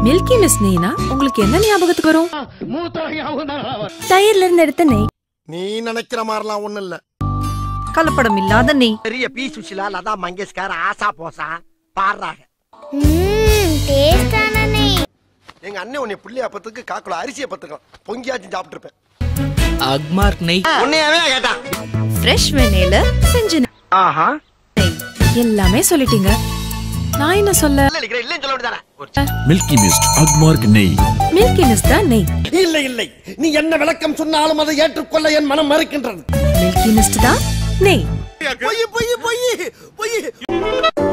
Milky miss நெய்னா உங்களுக்கு என்ன ஞாபகத்துக்கு வரும் தயிர்ல இருந்து எடுத்த நெய் நீ நினைக்கிற மாதிரிலாம் ஒண்ணும் இல்ல கலப்படம் இல்லாத நெய் பெரிய பி சுஷிலா லதா மங்கேஷ்கர் ஆசா போசா பாடுறாங்க டேஸ்டான நெய் எங்க அண்ணன் உன்னை புள்ளியா பத்துக்கு காக்குல அரிசியை பத்துக்கலாம் பொங்கியாச்சும் சாப்பிட்டு இருப்பேன் அக்மார்க் நெய் உன்னையாவே கேட்டான் ஃப்ரெஷ் வெண்ணெயில செஞ்ச நெய். ஆஹா எல்லாமே சொல்லிட்டீங்க நான் என்ன சொல்ல இல்ல இல்ல இல்லன்னு சொல்ல வேண்டியதானே மில்கி மிஸ்ட் அக்மார்க் நெய் மில்கி மிஸ் தான் நெய் இல்லை இல்லை நீ என்ன விளக்கம் சொன்னாலும் அதை ஏற்றுக்கொள்ள என் மனம் மறுக்கின்றது மில்கி மிஸ்ட் தான் நெய் பொய் பொய் பொய் பொய்